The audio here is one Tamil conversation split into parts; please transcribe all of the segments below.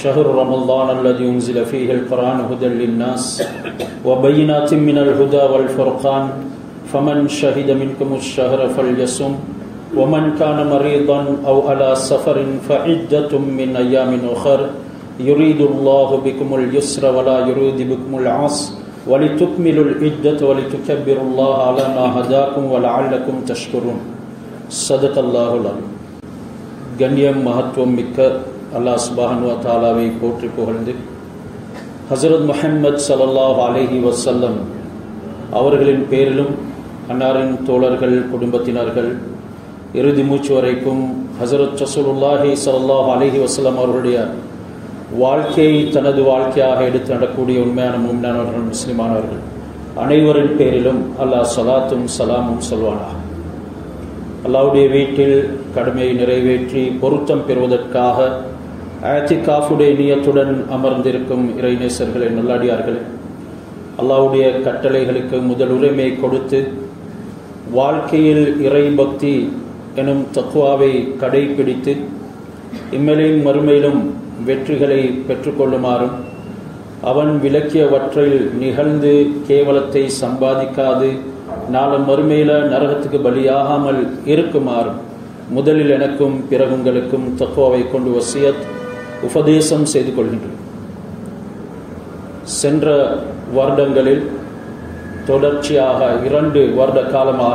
شهر رمضان الذي أنزل فيه القرآن هدى للناس وبينات من الهدى والفرقان فمن شهد منكم الشهر فليصم ومن كان مريضا أو على سفر فعدة من أيام أخر يريد الله بكم اليسر ولا يريد بكم العسر ولتكملوا العدة ولتكبروا الله على ما هداكم ولعلكم تشكرون صدق الله العظيم கண்ணியம் மகத்துவம் மிக்க அல்லாஹ் சுபானுவா தாலாவை போற்றி புகழ்ந்து ஹசரத் முஹம்மது சல்லல்லாஹ் அலைஹி வசல்லம் அவர்களின் பேரிலும் அன்னாரின் தோழர்கள் குடும்பத்தினர்கள் இறுதி மூச்சு வரைக்கும் ஹசரத் ரசூலுல்லாஹி சல்லாஹ் அலைஹி வசல்லம் அவர்களுடைய வாழ்க்கையை தனது வாழ்க்கையாக எடுத்து நடக்கூடிய உண்மையான முன்னானவர்கள் முஸ்லிமானவர்கள் அனைவரின் பேரிலும் அல்லாஹ் சலாத்தும் சலாமும் சொல்வானா அல்லாவுடைய வீட்டில் கடமையை நிறைவேற்றி பொருத்தம் பெறுவதற்காக ஆத்திகாஃபுடைய நியத்துடன் அமர்ந்திருக்கும் இறைநேசர்களை நல்லாடியார்களே அல்லாவுடைய கட்டளைகளுக்கு முதல் உரிமை கொடுத்து வாழ்க்கையில் இறை பக்தி எனும் தக்குவாவை கடைபிடித்து இம்மையிலும் மறுமையிலும் வெற்றிகளை பெற்றுக்கொள்ளுமாறும் அவன் விளக்கியவற்றில் நிகழ்ந்து கேவலத்தை சம்பாதிக்காது நாளும் மறுமையில நரகத்துக்கு பலியாகாமல் இருக்குமாறும் முதலில் எனக்கும் பிறகு உங்களுக்கும் தக்குவாவை கொண்டு வசியத் உபதேசம் செய்து கொள்கின்றேன் சென்ற வருடங்களில் தொடர்ச்சியாக இரண்டு வருட காலமாக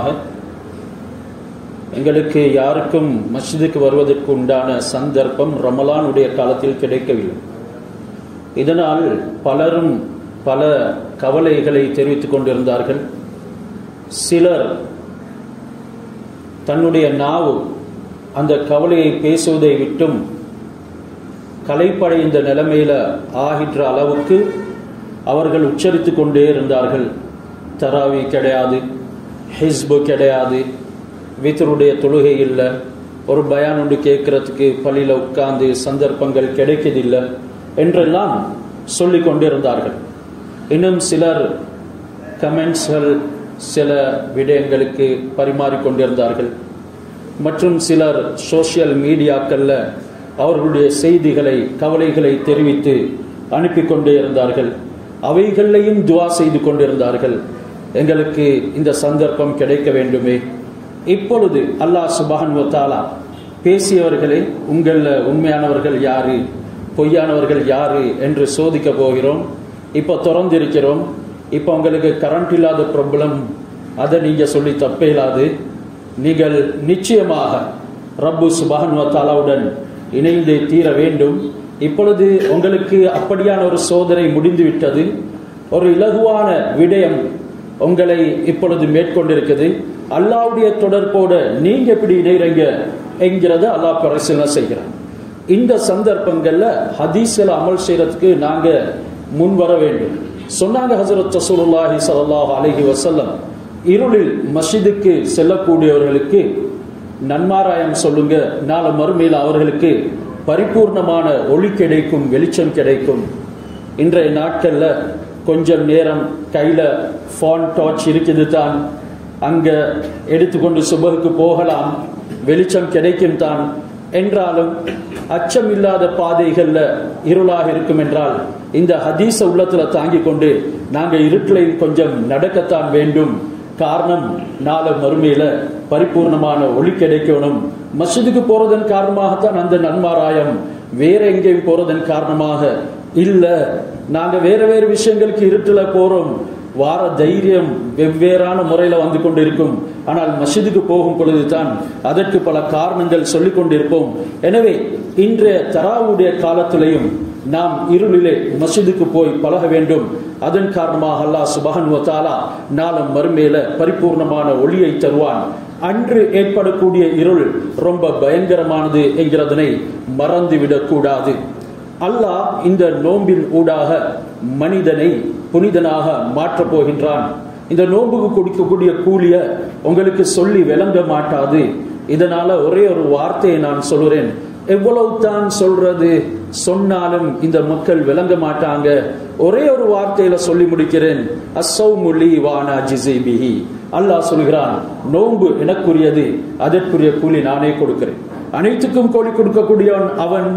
எங்களுக்கு யாருக்கும் மஸ்ஜிதுக்கு வருவதற்கு உண்டான சந்தர்ப்பம் ரமலானுடைய காலத்தில் கிடைக்கவில்லை இதனால் பலரும் பல கவலைகளை தெரிவித்துக் கொண்டிருந்தார்கள் சிலர் தன்னுடைய நாவு அந்த கவலையை பேசுவதை விட்டும் கலைப்படைந்த நிலைமையில ஆகின்ற அளவுக்கு அவர்கள் உச்சரித்து கொண்டே இருந்தார்கள் தராவி கிடையாது ஹிஸ்பு கிடையாது வித்தருடைய தொழுகை இல்லை ஒரு பயான் ஒன்று கேட்கறதுக்கு பள்ளியில் உட்கார்ந்து சந்தர்ப்பங்கள் கிடைக்கதில்லை என்றெல்லாம் சொல்லி கொண்டிருந்தார்கள் இன்னும் சிலர் கமெண்ட்ஸ்கள் சில விடயங்களுக்கு பரிமாறிக்கொண்டிருந்தார்கள் மற்றும் சிலர் சோசியல் மீடியாக்களில் அவர்களுடைய செய்திகளை கவலைகளை தெரிவித்து அனுப்பி கொண்டே இருந்தார்கள் அவைகளையும் துவா செய்து கொண்டிருந்தார்கள் எங்களுக்கு இந்த சந்தர்ப்பம் கிடைக்க வேண்டுமே இப்பொழுது அல்லாஹ் சுபான் தாலா பேசியவர்களே உங்களில் உண்மையானவர்கள் யாரு பொய்யானவர்கள் யாரு என்று சோதிக்க போகிறோம் இப்போ திறந்திருக்கிறோம் இப்போ உங்களுக்கு கரண்ட் இல்லாத ப்ராப்ளம் அதை நீங்கள் சொல்லி தப்பே இல்லாது நீங்கள் நிச்சயமாக ரப்பு சுபான் தாலாவுடன் இணைந்து தீர வேண்டும் இப்பொழுது உங்களுக்கு அப்படியான ஒரு சோதனை முடிந்துவிட்டது ஒரு இலகுவான விடயம் உங்களை இப்பொழுது மேற்கொண்டிருக்குது அல்லாவுடைய தொடர்போட நீங்க எப்படி இணைறீங்க என்கிறத அல்லாஹ் பரிசீலனை செய்கிறான் இந்த சந்தர்ப்பங்கள்ல ஹதீஸ்ல அமல் செய்யறதுக்கு நாங்க முன் வர வேண்டும் சொன்னாங்க ஹசரத் ரசூலுல்லாஹி ஸல்லல்லாஹு அலைஹி வஸல்லம் இருளில் மஸ்ஜிதுக்கு செல்லக்கூடியவர்களுக்கு நன்மாராயம் சொல்லுங்க நாளை மறுமையில் அவர்களுக்கு பரிபூர்ணமான ஒளி கிடைக்கும் வெளிச்சம் கிடைக்கும் இன்றைய நாட்கள்ல கொஞ்சம் நேரம் கையில ஃபோன் டார்ச் இருக்குது தான் அங்க எடுத்துக்கொண்டு சுபகுக்கு போகலாம் வெளிச்சம் கிடைக்கும் தான் என்றாலும் அச்சம் இல்லாத பாதைகள்ல இருளாக இருக்கும் என்றால் இந்த ஹதீஸ உள்ளத்துல தாங்கி கொண்டு நாங்க இருட்டில் கொஞ்சம் நடக்கத்தான் வேண்டும் காரணம் நாளை மறுமையில பரிபூர்ணமான ஒளி கிடைக்கணும் மஸ்ஜிதுக்கு போறதன் காரணமாகத்தான் அந்த நன்மாராயம் வேற எங்கேயும் போறதன் காரணமாக இல்ல நாங்க வேற வேற விஷயங்களுக்கு இருட்டுல போறோம் வார தைரியம் வெவ்வேறான முறையில வந்து கொண்டு இருக்கும் ஆனால் மஸ்ஜிதுக்கு போகும் பொழுதுதான் அதற்கு பல காரணங்கள் சொல்லிக் கொண்டிருப்போம் எனவே இன்றைய தராவுடைய காலத்திலையும் நாம் இருளிலே மஸ்ஜிதுக்கு போய் பழக வேண்டும் அதன் காரணமாக அல்லாஹ் சுபஹன் வத்தாலா நாளும் மறுமையில பரிபூர்ணமான ஒளியை தருவான் அன்று ஏற்படக்கூடிய இருள் ரொம்ப பயங்கரமானது என்கிறதனை மறந்துவிடக் கூடாது அல்லாஹ் இந்த நோம்பின் ஊடாக மனிதனை புனிதனாக மாற்றப் போகின்றான் இந்த நோம்புக்கு கொடுக்கக்கூடிய கூலிய உங்களுக்கு சொல்லி விளங்க மாட்டாது இதனால ஒரே ஒரு வார்த்தையை நான் சொல்கிறேன் எவ்வளவு தான் சொல்றது சொன்னாலும் இந்த மக்கள் விளங்க மாட்டாங்க ஒரே ஒரு வார்த்தையில சொல்லி முடிக்கிறேன் அசௌமுலி வானா ஜிசிபிஹி அல்லாஹ் சொல்கிறான் நோன்பு எனக்குரியது அதற்குரிய கூலி நானே கொடுக்கிறேன் அனைத்துக்கும் கூலி கொடுக்கக்கூடியவன் அவன்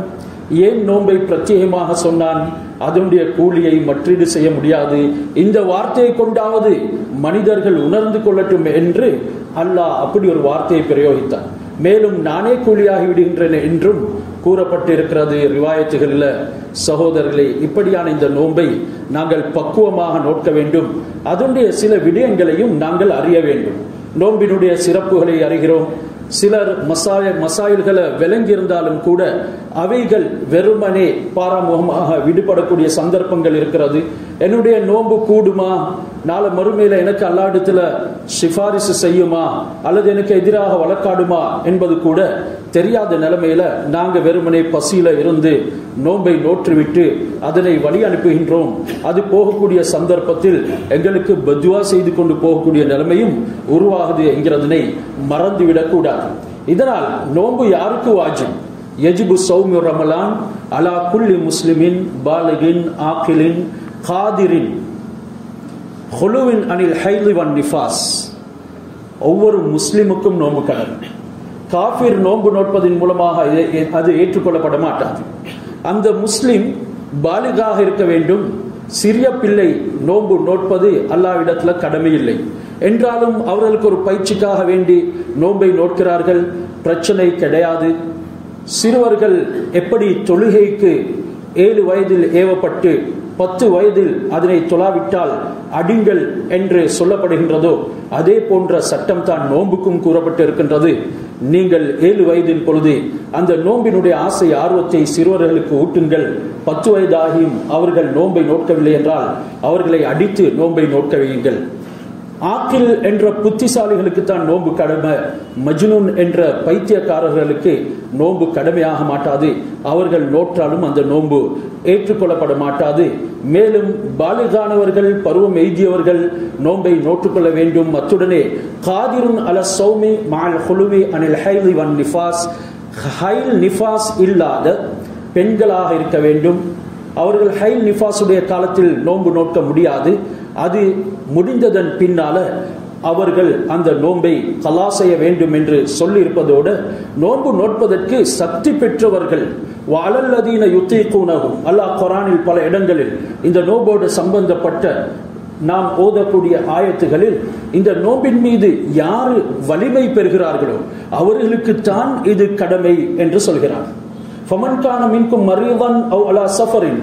ஏன் நோன்பை பிரத்யேகமாக சொன்னான் அதனுடைய கூலியை மற்றீடு செய்ய முடியாது இந்த வார்த்தையை கொண்டாவது மனிதர்கள் உணர்ந்து கொள்ளட்டும் என்று அல்லாஹ் அப்படி ஒரு வார்த்தையை பிரயோகித்தார் மேலும் நானே கூலியாகி விடுகின்றேன் என்றும் கூறப்பட்டிருக்கிறது ரிவாயத்துகளில் சகோதரர்களே இப்படியான இந்த நோன்பை நாங்கள் பக்குவமாக நோக்க வேண்டும் அதனுடைய சில விடயங்களையும் நாங்கள் அறிய வேண்டும் நோன்பினுடைய சிறப்புகளை அறிகிறோம் சிலர் மசாய மசாயல்களை விளங்கியிருந்தாலும் கூட அவைகள் வெறுமனே பாராமுகமாக விடுபடக்கூடிய சந்தர்ப்பங்கள் இருக்கிறது என்னுடைய நோன்பு கூடுமா நாளை மறுமையில எனக்கு அல்லாடத்துல சிபாரிசு செய்யுமா அல்லது எனக்கு எதிராக வழக்காடுமா என்பது கூட தெரியாத நிலைமையில நாங்க வெறுமனே பசியில இருந்து நோன்பை நோற்றுவிட்டு அதனை வழி அனுப்புகின்றோம் அது போகக்கூடிய சந்தர்ப்பத்தில் எங்களுக்கு பத்வா செய்து கொண்டு போகக்கூடிய நிலைமையும் உருவாகுது என்கிறதனை மறந்துவிடக் கூடாது இதனால் நோன்பு யாருக்கு வாஜிப் யஜிபு சௌமி ரமலான் அலா குல்லி முஸ்லிமின் பாலகின் ஆக்கிலின் காதிரின் ஹொலுவின் அனில் ஹைலி வன் நிஃபாஸ் ஒவ்வொரு முஸ்லிமுக்கும் நோன்பு கடமை காஃபிர் நோன்பு நோட்பதன் மூலமாக அது ஏற்றுக்கொள்ளப்பட மாட்டாது அந்த முஸ்லிம் பாலிகாக இருக்க வேண்டும் சிறிய பிள்ளை நோன்பு நோட்பது அல்லாவிடத்துல கடமை இல்லை என்றாலும் அவர்களுக்கு ஒரு பயிற்சிக்காக வேண்டி நோன்பை நோட்கிறார்கள் பிரச்சனை கிடையாது சிறுவர்கள் எப்படி தொழுகைக்கு ஏழு வயதில் ஏவப்பட்டு பத்து வயதில் அதனை தொலாவிட்டால் அடிங்கள் என்று சொல்லப்படுகின்றதோ அதே போன்ற சட்டம் தான் நோன்புக்கும் கூறப்பட்டு இருக்கின்றது நீங்கள் ஏழு வயதின் பொழுது அந்த நோம்பினுடைய ஆசை ஆர்வத்தை சிறுவர்களுக்கு ஊட்டுங்கள் பத்து வயதாகியும் அவர்கள் நோன்பை நோக்கவில்லை என்றால் அவர்களை அடித்து நோன்பை நோக்க வையுங்கள் ஆக்கில் என்ற புத்திசாலிகளுக்கு தான் நோன்பு கடமை மஜ்னூன் என்ற பைத்தியக்காரர்களுக்கு நோன்பு கடமையாக மாட்டாது அவர்கள் நோற்றாலும் அந்த நோன்பு ஏற்றுக்கொள்ளப்பட மாட்டாது மேலும் பாலிகானவர்கள் பருவம் எய்தியவர்கள் நோன்பை நோற்றுக்கொள்ள வேண்டும் அத்துடனே காதிருன் அல சௌமி மால் ஹுலுவி அனில் ஹைலி வன் நிஃபாஸ் ஹைல் நிஃபாஸ் இல்லாத பெண்களாக இருக்க வேண்டும் அவர்கள் ஹைல் நிஃபாஸுடைய காலத்தில் நோன்பு நோக்க முடியாது அது முடிந்ததன் பின்னால அவர்கள் அந்த நோன்பை கலா செய்ய வேண்டும் என்று சொல்லியிருப்பதோடு நோன்பு நோட்பதற்கு சக்தி பெற்றவர்கள் வளல்லதீன யுத்தீக்கூனகும் அல்லாஹ் குரானில் பல இடங்களில் இந்த நோம்போடு சம்பந்தப்பட்ட நாம் ஓதக்கூடிய ஆயத்துகளில் இந்த நோம்பின் மீது யாரு வலிமை பெறுகிறார்களோ அவர்களுக்கு தான் இது கடமை என்று சொல்கிறார் ஃபமன்கான மின்கும் மரியவன் அவ் அலா சஃபரின்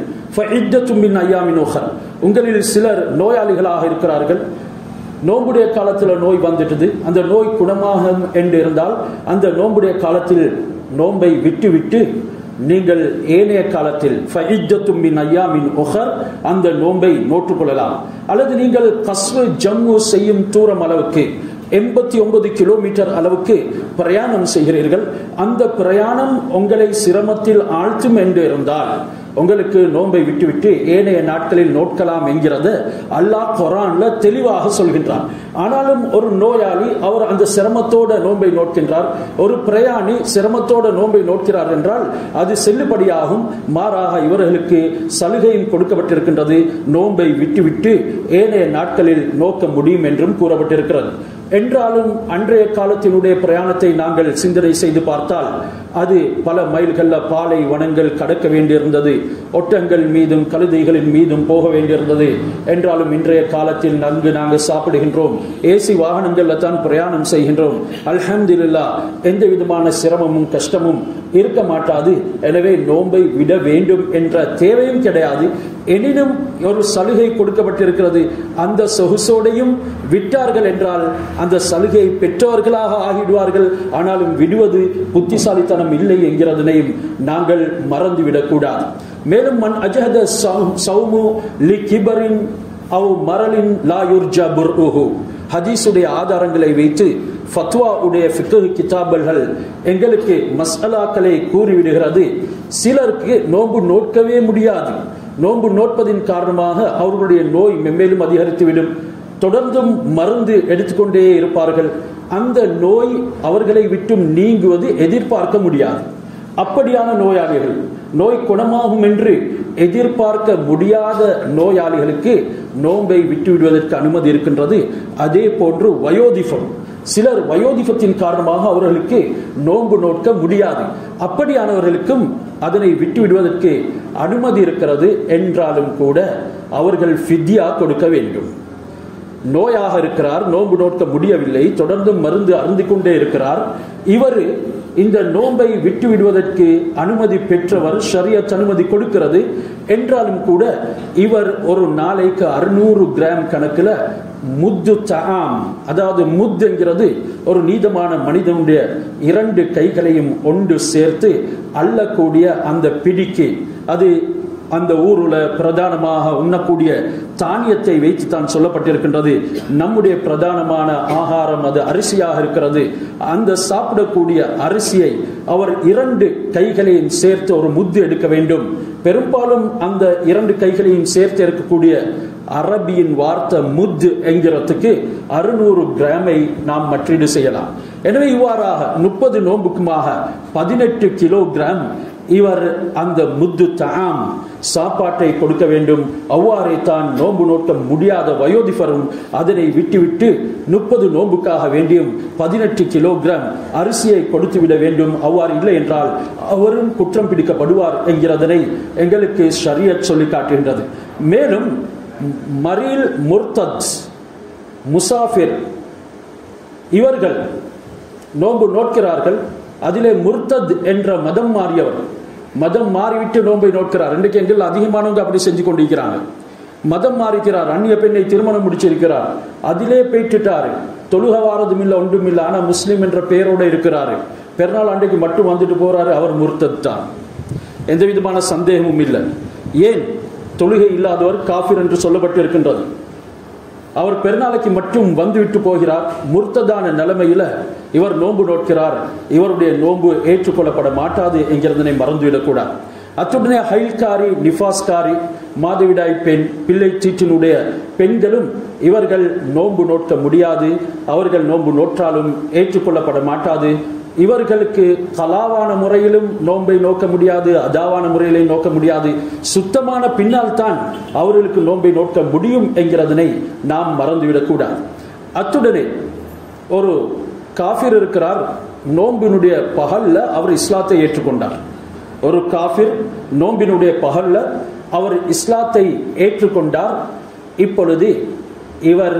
மின் ஐயாமின் உஹர் உங்களில் சிலர் நோயாளிகளாக இருக்கிறார்கள் நோம்புடைய காலத்தில் நோய் வந்துட்டது அந்த நோய் குணமாகும் என்று இருந்தால் அந்த நோம்புடைய காலத்தில் நோன்பை விட்டு விட்டு நீங்கள் ஏனைய காலத்தில் மின் ஐயாமின் ஒஹர் அந்த நோன்பை நோற்றுக்கொள்ளலாம் அல்லது நீங்கள் கஸ்ரு ஜம்மு செய்யும் தூரம் அளவுக்கு எண்பத்தி ஒன்பது கிலோமீட்டர் அளவுக்கு பிரயாணம் செய்கிறீர்கள் அந்த பிரயாணம் உங்களை சிரமத்தில் ஆழ்த்தும் என்று இருந்தால் உங்களுக்கு நோன்பை விட்டுவிட்டு ஏனைய நாட்களில் நோட்கலாம் என்கிறத அல்லாஹ் குரான்ல தெளிவாக சொல்கின்றார் ஆனாலும் ஒரு நோயாளி அவர் அந்த சிரமத்தோட நோன்பை நோட்கின்றார் ஒரு பிரயாணி சிரமத்தோட நோன்பை நோட்கிறார் என்றால் அது செல்லுபடியாகும் மாறாக இவர்களுக்கு சலுகையும் கொடுக்கப்பட்டிருக்கின்றது நோன்பை விட்டுவிட்டு ஏனைய நாட்களில் நோக்க முடியும் என்றும் கூறப்பட்டிருக்கிறது என்றாலும் அன்றைய காலத்தினுடைய பிரயாணத்தை நாங்கள் சிந்தனை செய்து பார்த்தால் அது பல மைல்கள்ல பாலை வனங்கள் கடக்க வேண்டியிருந்தது ஒட்டங்கள் மீதும் கழுதைகளின் மீதும் போக வேண்டியிருந்தது என்றாலும் இன்றைய காலத்தில் நன்கு நாங்கள் சாப்பிடுகின்றோம் ஏசி வாகனங்கள்ல தான் பிரயாணம் செய்கின்றோம் அல்ஹம்துலில்லா எந்த விதமான சிரமமும் கஷ்டமும் இருக்க மாட்டாது எனவே நோன்பை விட வேண்டும் என்ற தேவையும் கிடையாது எனினும் ஒரு சலுகை கொடுக்கப்பட்டிருக்கிறது அந்த சொகுசோடையும் விட்டார்கள் என்றால் அந்த சலுகையை பெற்றவர்களாக ஆகிடுவார்கள் ஆனாலும் விடுவது புத்திசாலித்தனம் இல்லை என்கிறதனையும் நாங்கள் மறந்துவிடக் கூடாது மேலும் மண் அஜஹத சௌமு லி கிபரின் அவ் மரலின் லா யுர்ஜா புர்உஹு ஹதீஸுடைய ஆதாரங்களை வைத்து ஃபத்வா உடைய ஃபிக்கு கிதாபல்கள் எங்களுக்கு மசாலாக்களை கூறிவிடுகிறது சிலருக்கு நோன்பு நோக்கவே முடியாது நோன்பு நோட்பதின் காரணமாக அவர்களுடைய நோய் மென்மேலும் அதிகரித்துவிடும் தொடர்ந்தும் மருந்து எடுத்துக்கொண்டே இருப்பார்கள் அந்த நோய் அவர்களை விட்டும் நீங்குவது எதிர்பார்க்க முடியாது அப்படியான நோயாளிகள் நோய் குணமாகும் என்று எதிர்பார்க்க முடியாத நோயாளிகளுக்கு நோன்பை விட்டு விடுவதற்கு அனுமதி இருக்கின்றது அதே போன்று வயோதிபம் சிலர் வயோதிபத்தின் காரணமாக அவர்களுக்கு நோன்பு நோக்க முடியாது அப்படியானவர்களுக்கும் அதனை விட்டு விடுவதற்கு அனுமதி இருக்கிறது என்றாலும் கூட அவர்கள் ஃபித்யா கொடுக்க வேண்டும் நோயாக இருக்கிறார் நோன்பு நோக்க முடியவில்லை தொடர்ந்து மருந்து அருந்தி கொண்டே இருக்கிறார் இவர் இந்த நோன்பை விட்டு விடுவதற்கு அனுமதி பெற்றவர் ஷரியத் அனுமதி கொடுக்கிறது என்றாலும் கூட இவர் ஒரு நாளைக்கு அறுநூறு கிராம் கணக்கில் முத்து தாம் அதாவது முத் என்கிறது ஒரு நீதமான மனிதனுடைய இரண்டு கைகளையும் ஒன்று சேர்த்து அள்ளக்கூடிய அந்த பிடிக்கு அது அந்த ஊருல பிரதானமாக உண்ணக்கூடிய தானியத்தை வைத்து தான் சொல்லப்பட்டிருக்கின்றது நம்முடைய பிரதானமான ஆகாரம் அது அரிசியாக இருக்கிறது அந்த சாப்பிடக்கூடிய அரிசியை அவர் இரண்டு கைகளையும் சேர்த்து ஒரு முத்து எடுக்க வேண்டும் பெரும்பாலும் அந்த இரண்டு கைகளையும் சேர்த்து இருக்கக்கூடிய அரபியின் வார்த்தை முத் என்கிறதுக்கு அறுநூறு கிராமை நாம் மற்றீடு செய்யலாம் எனவே இவ்வாறாக முப்பது நோன்புக்குமாக பதினெட்டு கிலோகிராம் இவர் அந்த முத்து தாம் சாப்பாட்டை கொடுக்க வேண்டும் அவ்வாறே தான் நோன்பு நோக்க முடியாத வயோதிபரும் அதனை விட்டுவிட்டு முப்பது நோன்புக்காக வேண்டியும் பதினெட்டு கிலோகிராம் அரிசியை கொடுத்து விட வேண்டும் அவ்வாறு இல்லை என்றால் அவரும் குற்றம் பிடிக்கப்படுவார் என்கிறதனை எங்களுக்கு ஷரியத் சொல்லி காட்டுகின்றது மேலும் மரீல் முர்தத் முசாஃபிர் இவர்கள் நோன்பு நோக்கிறார்கள் அதிலே முர்தத் என்ற மதம் மாறியவர் மதம் மாறிவிட்டு நோன்பை நோக்கிறார் இன்றைக்கு எங்கள் அதிகமானவங்க அப்படி செஞ்சு கொண்டிருக்கிறாங்க மதம் மாறிக்கிறார் அந்நிய பெண்ணை திருமணம் முடிச்சிருக்கிறார் அதிலே போயிட்டுட்டாரு தொழுக வாரதும் இல்லை ஒன்றும் இல்லை ஆனா முஸ்லீம் என்ற பெயரோட இருக்கிறாரு பெருநாள் அன்றைக்கு மட்டும் வந்துட்டு போறாரு அவர் முர்த்தத் தான் எந்த விதமான சந்தேகமும் இல்லை ஏன் தொழுகை இல்லாதவர் காஃபிர் என்று சொல்லப்பட்டு இருக்கின்றது அவர் பெருநாளைக்கு மட்டும் வந்துவிட்டு போகிறார் முர்த்ததான நிலைமையில இவர் நோன்பு நோக்கிறார் இவருடைய நோன்பு ஏற்றுக்கொள்ளப்பட மாட்டாது என்கிறதனை மறந்துவிடக்கூடாது அத்துடனே ஹைல்காரி நிஃபாஸ்காரி மாதவிடாய் பெண் பிள்ளை சீற்றினுடைய பெண்களும் இவர்கள் நோன்பு நோக்க முடியாது அவர்கள் நோன்பு நோற்றாலும் ஏற்றுக்கொள்ளப்பட மாட்டாது இவர்களுக்கு கலாவான முறையிலும் நோன்பை நோக்க முடியாது அதாவான முறையிலும் நோக்க முடியாது சுத்தமான பின்னால் தான் அவர்களுக்கு நோன்பை நோக்க முடியும் என்கிறதனை நாம் மறந்துவிடக்கூடாது அத்துடனே ஒரு காஃபிர் இருக்கிறார் நோம்பினுடைய பகல்ல அவர் இஸ்லாத்தை ஏற்றுக்கொண்டார் ஒரு காஃபிர் நோம்பினுடைய பகல்ல அவர் இஸ்லாத்தை ஏற்றுக்கொண்டார் இப்பொழுது இவர்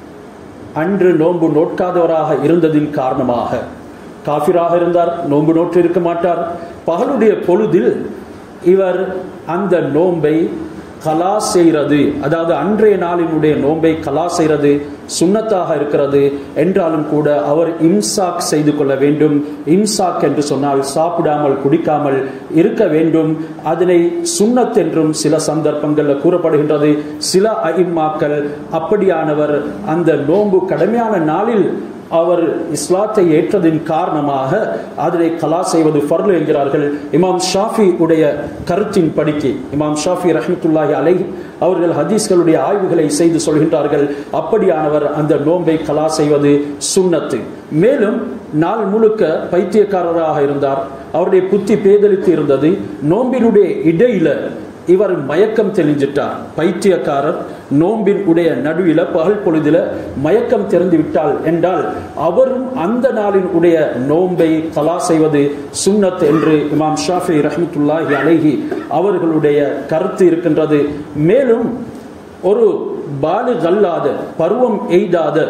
அன்று நோன்பு நோட்காதவராக இருந்ததின் காரணமாக காஃபிராக இருந்தார் நோன்பு நோற்று இருக்க மாட்டார் பகலுடைய பொழுதில் இவர் அந்த நோன்பை கலா செய்கிறது அதாவது அன்றைய நாளினுடைய நோன்பை கலா செய்கிறது சுண்ணத்தாக இருக்கிறது என்றாலும் கூட அவர் இம்சாக் செய்து கொள்ள வேண்டும் இம்சாக் என்று சொன்னால் சாப்பிடாமல் குடிக்காமல் இருக்க வேண்டும் அதனை சுண்ணத் என்றும் சில சந்தர்ப்பங்களில் கூறப்படுகின்றது சில ஐம்மாக்கள் அப்படியானவர் அந்த நோன்பு கடமையான நாளில் அவர் இஸ்லாத்தை ஏற்றதின் காரணமாக அதனை கலா செய்வது ஃபர்லு என்கிறார்கள் இமாம் ஷாஃபி உடைய கருத்தின் படிக்கு இமாம் ஷாஃபி ரஹமத்துல்லாஹி அலை அவர்கள் ஹதீஸ்களுடைய ஆய்வுகளை செய்து சொல்கின்றார்கள் அப்படியானவர் அந்த நோன்பை கலா செய்வது சுண்ணத்து மேலும் நாள் முழுக்க பைத்தியக்காரராக இருந்தார் அவருடைய புத்தி பேதலித்து இருந்தது நோம்பினுடைய இடையில இவர் மயக்கம் தெளிஞ்சிட்டார் பைத்தியக்காரர் நோம்பின் உடைய நடுவில பகல் பொழுதில மயக்கம் திறந்து விட்டால் என்றால் அவரும் அந்த நாளின் உடைய நோன்பை கலா செய்வது சுன்னத் என்று இமாம் ஷாஃபி ரஹமத்துல்லாஹி அலைஹி அவர்களுடைய கருத்து இருக்கின்றது மேலும் ஒரு பாலுகல்லாத பருவம் எய்தாத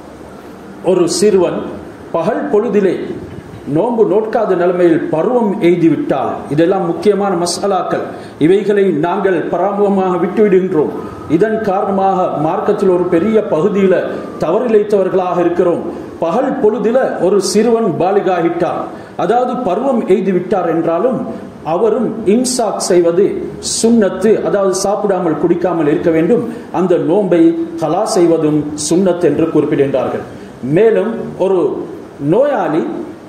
ஒரு சிறுவன் பகல் பொழுதிலே நோன்பு நோட்காத நிலைமையில் பருவம் எய்தி விட்டால் இதெல்லாம் முக்கியமான மசாலாக்கள் இவைகளை நாங்கள் பராமுகமாக விட்டுவிடுகின்றோம் இதன் காரணமாக மார்க்கத்தில் ஒரு பெரிய பகுதியில தவறிழைத்தவர்களாக இருக்கிறோம் பகல் பொழுதில ஒரு சிறுவன் பாலிகாகிட்டார் அதாவது பருவம் எய்தி விட்டார் என்றாலும் அவரும் இம்சாக் செய்வது சுண்ணத்து அதாவது சாப்பிடாமல் குடிக்காமல் இருக்க வேண்டும் அந்த நோன்பை கலா செய்வதும் சுண்ணத் என்று குறிப்பிடுகின்றார்கள் மேலும் ஒரு நோயாளி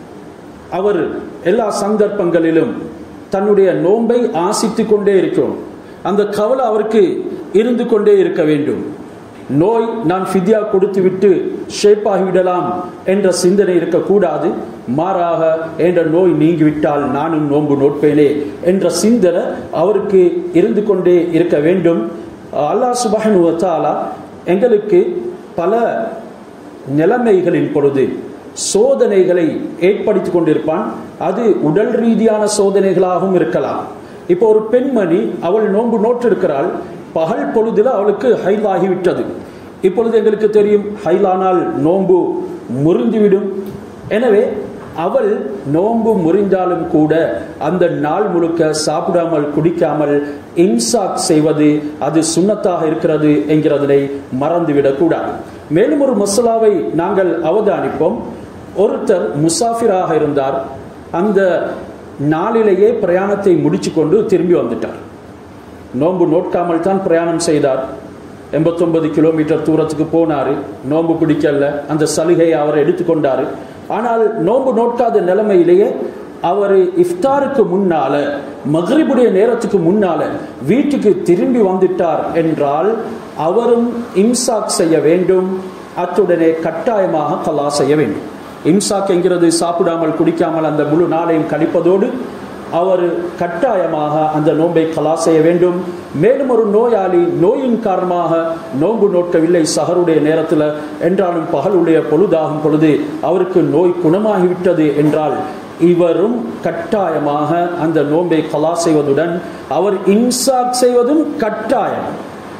அவர் எல்லா சந்தர்ப்பங்களிலும் தன்னுடைய நோன்பை ஆசித்துக் கொண்டே இருக்கிறோம் அந்த கவலை அவருக்கு இருந்து கொண்டே இருக்க வேண்டும் நோய் நான் ஃபித்யா கொடுத்து விட்டு ஷேப்பாகி விடலாம் என்ற சிந்தனை இருக்கக்கூடாது மாறாக என்ற நோய் நீங்கிவிட்டால் நானும் நோன்பு நோட்பேனே என்ற சிந்தனை அவருக்கு இருந்து கொண்டே இருக்க வேண்டும் அல்லாஹ் சுபஹனு வத்தாலா எங்களுக்கு பல நிலைமைகளின் பொழுது சோதனைகளை ஏற்படுத்திக் கொண்டிருப்பான் அது உடல் ரீதியான சோதனைகளாகவும் இருக்கலாம் இப்போ ஒரு பெண்மணி அவள் நோன்பு நோற்றிருக்கிறாள் பகல் பொழுதுல அவளுக்கு ஹைல் ஆகிவிட்டது இப்பொழுது எங்களுக்கு தெரியும் ஹைலானால் நோன்பு முறிந்துவிடும் எனவே அவள் நோன்பு முறிந்தாலும் கூட அந்த நாள் முழுக்க சாப்பிடாமல் குடிக்காமல் இன்சாக் செய்வது அது சுண்ணத்தாக இருக்கிறது என்கிறதனை மறந்துவிடக் கூடாது மேலும் ஒரு மசாலாவை நாங்கள் அவதானிப்போம் ஒருத்தர் முசாஃபிராக இருந்தார் அந்த நாளிலேயே பிரயாணத்தை முடிச்சு கொண்டு திரும்பி வந்துட்டார் நோன்பு நோட்காமல் தான் பிரயாணம் செய்தார் எண்பத்தொன்பது கிலோமீட்டர் தூரத்துக்கு போனாரு நோன்பு பிடிக்கல அந்த சலுகையை அவர் எடுத்துக்கொண்டாரு ஆனால் நோன்பு நோட்காத நிலைமையிலேயே அவர் இஃப்தாருக்கு முன்னால மகரிபுடைய நேரத்துக்கு முன்னால வீட்டுக்கு திரும்பி வந்துட்டார் என்றால் அவரும் இம்சாக் செய்ய வேண்டும் அத்துடனே கட்டாயமாக கலா செய்ய வேண்டும் இம்சாக் என்கிறது சாப்பிடாமல் குடிக்காமல் அந்த முழு நாளையும் கழிப்பதோடு அவர் கட்டாயமாக அந்த நோன்பை கலா செய்ய வேண்டும் மேலும் ஒரு நோயாளி நோயின் காரணமாக நோன்பு நோக்கவில்லை சஹருடைய நேரத்தில் என்றாலும் பகலுடைய பொழுதாகும் பொழுது அவருக்கு நோய் குணமாகிவிட்டது என்றால் இவரும் கட்டாயமாக அந்த நோன்பை கலா செய்வதுடன் அவர் இன்சாக் செய்வதும் கட்டாயம்